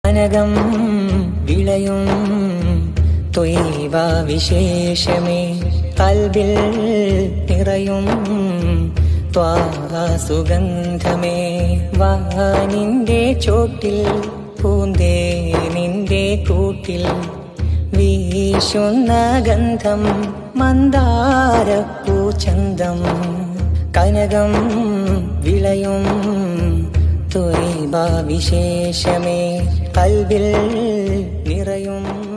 കനകം വിളയും തൊയ്വ വിശേഷമേ കൽബിൽ നിറയും ത്വാഹ സുഗന്ധമേ വാനിന്റെ ചോട്ടിൽ പൂന്തേ നിന്റെ കൂട്ടിൽ വീശുന്ന ഗന്ധം മന്ദാരപ്പൂ ചന്തം കനകം വിളയും തൊയ്ബ വിശേഷമേ കൽബിൽ നിറയും